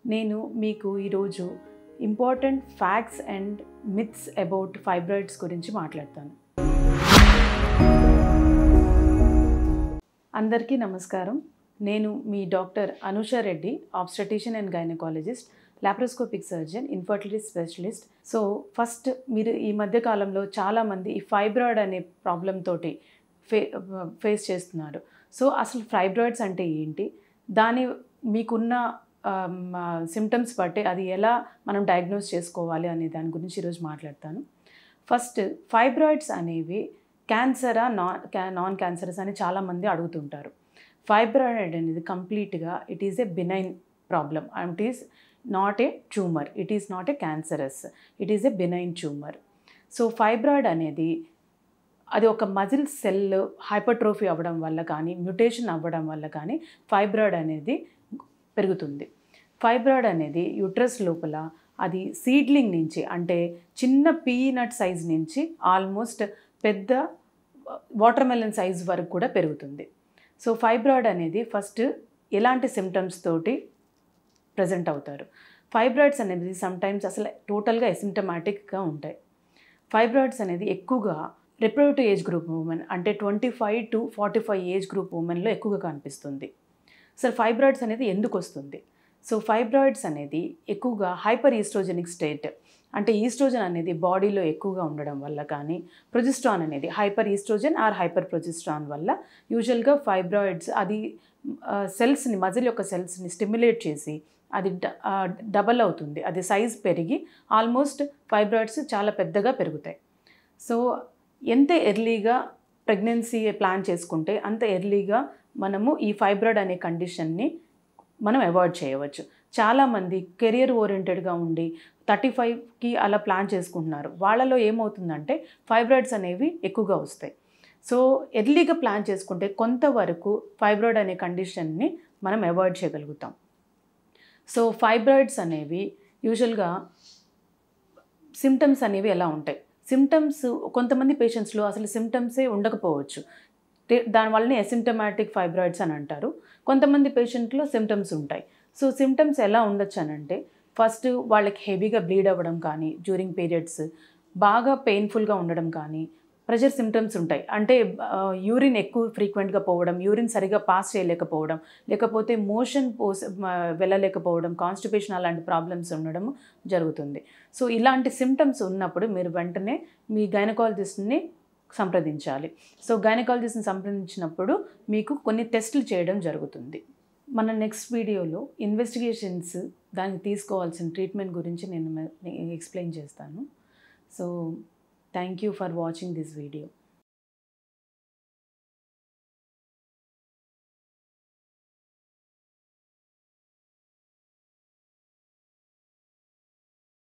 నేను మీకు ఈరోజు important facts and myths about fibroids గురించి మాట్లాడతాను అందరికీ నమస్కారం నేను మీ doctor Anusha Reddy obstetrician and gynaecologist laparoscopic surgeon infertility specialist so first మీరు ఈ మధ్య కాలంలో చాలామంది ఈ ఫైబ్రాయిడ్ అనే ప్రాబ్లం తోటి ఫే ఫేస్ చేస్తున్నారు సో అసలు ఫైబ్రాయిడ్స్ అంటే ఏంటి దాని మీకున్న సిమ్టమ్స్ బట్టి అది ఎలా మనం డయాగ్నోస్ చేసుకోవాలి అనే దాని గురించి ఈరోజు మాట్లాడతాను ఫస్ట్ ఫైబ్రాయిడ్స్ అనేవి క్యాన్సరా నాన్ నాన్ క్యాన్సరస్ అని చాలామంది అడుగుతుంటారు ఫైబ్రాయిడ్ అనేది కంప్లీట్గా it is a benign problem and is not a tumour it is not a cancerous it is a benign tumour so fibroid అనేది అది ఒక మజిల్ సెల్ హైపర్ట్రోఫీ అవ్వడం వల్ల కానీ మ్యుటేషన్ అవ్వడం వల్ల కానీ ఫైబ్రాయిడ్ అనేది పెరుగుతుంది ఫైబ్రాయిడ్ అనేది యుట్రస్ లోపల అది సీడ్లింగ్ నుంచి అంటే చిన్న పీనట్ సైజ్ నుంచి ఆల్మోస్ట్ పెద్ద వాటర్ మెలన్ సైజ్ వరకు కూడా పెరుగుతుంది సో ఫైబ్రాయిడ్ అనేది ఫస్ట్ ఎలాంటి సిమ్టమ్స్ తోటి ప్రజెంట్ అవుతారు ఫైబ్రాయిడ్స్ అనేది సమ్టైమ్స్ అసలు టోటల్గా ఎసిమ్టమాటిక్గా ఉంటాయి ఫైబ్రాయిడ్స్ అనేది ఎక్కువగా రిప్రొడక్టివ్ ఏజ్ గ్రూప్ ఉమెన్ అంటే twenty five to forty five age group ఉమెన్లో ఎక్కువగా కనిపిస్తుంది అసలు ఫైబ్రాయిడ్స్ అనేది ఎందుకు వస్తుంది సో ఫైబ్రాయిడ్స్ అనేది ఎక్కువగా హైపర్ ఈస్ట్రోజెనిక్ స్టేట్ అంటే ఈస్ట్రోజన్ అనేది బాడీలో ఎక్కువగా ఉండడం వల్ల కానీ ప్రొజిస్ట్రాన్ అనేది hyper oestrogen or hyper progesterone వల్ల యూజువల్గా ఫైబ్రాయిడ్స్ అది సెల్స్ని మజిల్ యొక్క సెల్స్ని స్టిమ్యులేట్ చేసి అది డబల్ అవుతుంది అది సైజ్ పెరిగి ఆల్మోస్ట్ ఫైబ్రాయిడ్స్ చాలా పెద్దగా పెరుగుతాయి సో ఎంత ఎర్లీగా ప్రెగ్నెన్సీ ప్లాన్ చేసుకుంటే అంత ఎర్లీగా మనము ఈ ఫైబ్రాయిడ్ అనే కండిషన్ని మనం అవాయిడ్ చేయవచ్చు చాలామంది కెరియర్ ఓరియంటెడ్గా ఉండి థర్టీ ఫైవ్కి అలా ప్లాన్ చేసుకుంటున్నారు వాళ్ళలో ఏమవుతుందంటే ఫైబ్రాయిడ్స్ అనేవి ఎక్కువగా వస్తాయి సో ఎర్లీగా ప్లాన్ చేసుకుంటే కొంతవరకు ఫైబ్రాయిడ్ అనే కండిషన్ని మనం అవాయిడ్ చేయగలుగుతాం సో ఫైబ్రాయిడ్స్ అనేవి యూజువల్గా సిమ్టమ్స్ అనేవి ఎలా ఉంటాయి సిమ్టమ్స్ కొంతమంది పేషెంట్స్లో అసలు సిమ్టమ్సే ఉండకపోవచ్చు దానివల్లనే అసిమ్టమాటిక్ ఫైబ్రాయిడ్స్ అని అంటారు కొంతమంది పేషెంట్లో సిమ్టమ్స్ ఉంటాయి సో సిమ్టమ్స్ ఎలా ఉండొచ్చు అని అంటే ఫస్ట్ వాళ్ళకి హెవీగా బ్లీడ్ అవ్వడం కానీ డ్యూరింగ్ పీరియడ్స్ బాగా పెయిన్ఫుల్గా ఉండడం కానీ ప్రెషర్ సిమ్టమ్స్ ఉంటాయి అంటే యూరిన్ ఎక్కువ ఫ్రీక్వెంట్గా పోవడం యూరిన్ సరిగా పాస్ చేయలేకపోవడం లేకపోతే మోషన్ పోస్ వెళ్ళలేకపోవడం కాన్స్టిపేషన్ అలాంటి ప్రాబ్లమ్స్ ఉండడం జరుగుతుంది సో ఇలాంటి సిమ్టమ్స్ ఉన్నప్పుడు మీరు వెంటనే మీ గైనకాలజిస్ట్ని సంప్రదించాలి సో గైనకాలజిస్ట్ని సంప్రదించినప్పుడు మీకు కొన్ని టెస్టులు చేయడం జరుగుతుంది మన నెక్స్ట్ వీడియోలో ఇన్వెస్టిగేషన్స్ దానికి తీసుకోవాల్సిన ట్రీట్మెంట్ గురించి నేను ఎక్స్ప్లెయిన్ చేస్తాను so thank you for watching this video